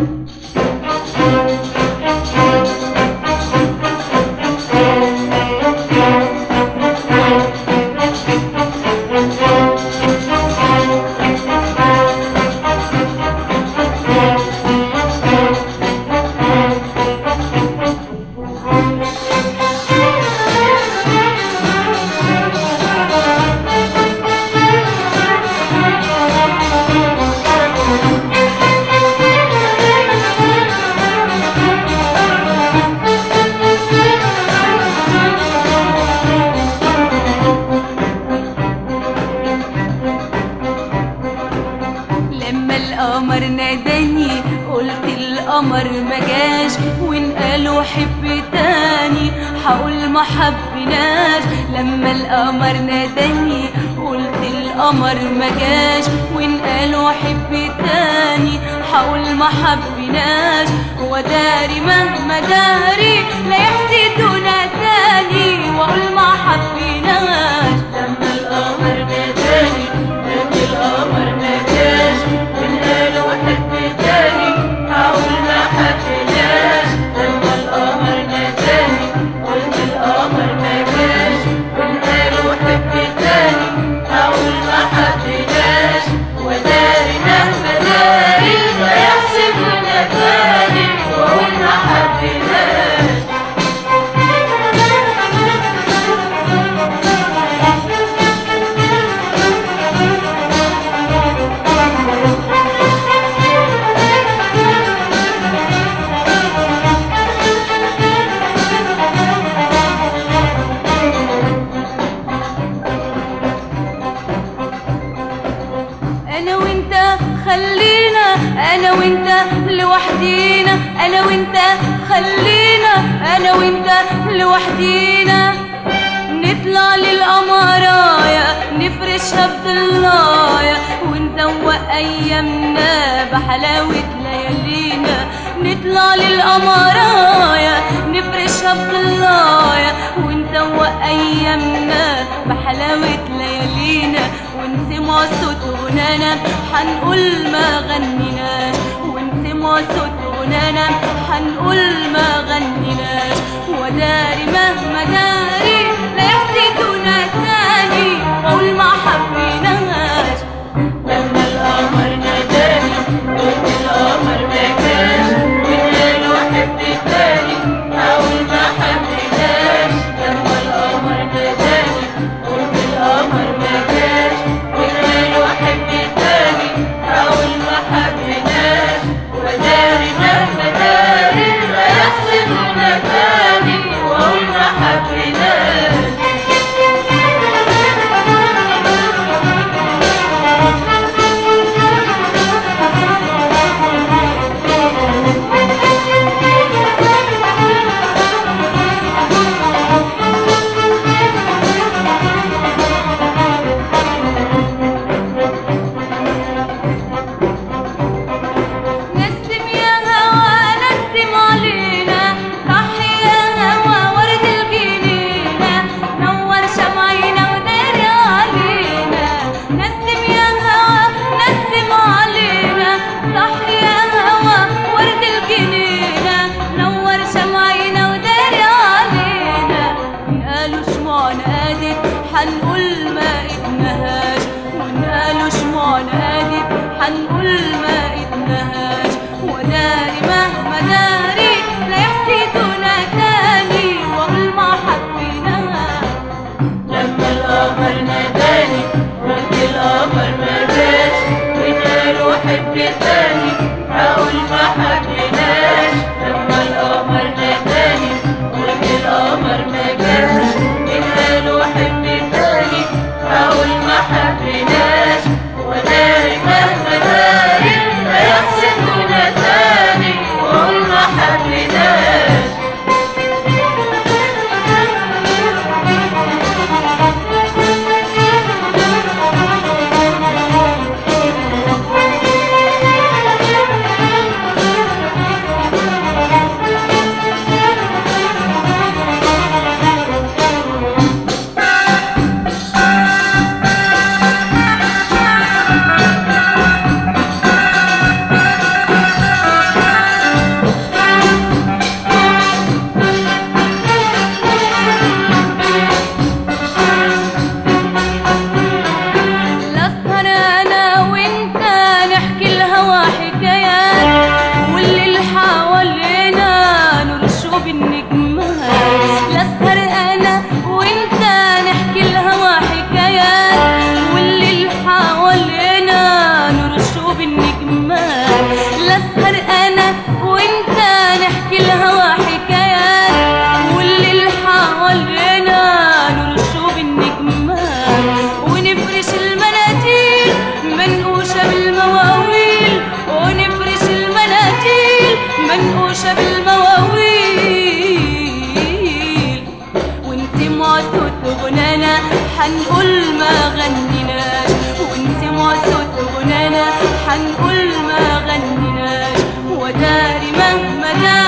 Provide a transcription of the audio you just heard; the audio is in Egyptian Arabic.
لما القمر ناداني قلت القمر ما جاش وان قالوا حب تاني هقول ما حبناش لما القمر ناداني قلت القمر ما جاش وان قالوا حب تاني هقول ما حبناش وداري مهما داري لا يحسدونا تاني واقول ما حبناش لما القمر ناداني قلت القمر ما جاش وان قالوا حب تاني هقول ما حبناش لما القمر ناداني قلت القمر ما جاش وان قالوا حب تاني هقول ما حبناش وداري مهما داري لا يحسبنا تاني واقول ما حبناش انا وانت خلينا انا وانت لوحدينا انا وانت خلينا انا وانت لوحدينا نطلع للقمرايا نفرشها بضلايا ونزوق ايامنا بحلاوة ليالينا نطلع للقمرايا نفرشها بضلايا ونزوق ايامنا بحلاوة ليالينا ونسمع صوت غنانا حنقول ما غنيناش ونسمع صوت غنانا حنقول ما غنيناش وداري مهما داري لا يحسدونا تاني قول ما حبيناش لما القمر ناداني قلت القمر ما كانش وقالوا حب تاني اقول ما حبيناش لما القمر ناداني قلت القمر ما كانش وقالوا حب تاني اقول ما حبيناش وداري مهما داري لا يحسبنا تاني واقول ما حبيناش دوشة بالمواويل ونسمع صوت غنانا حنقول ما غنيناش ونسمع صوت غنانا حنقول ما غنيناش وداري مهما دار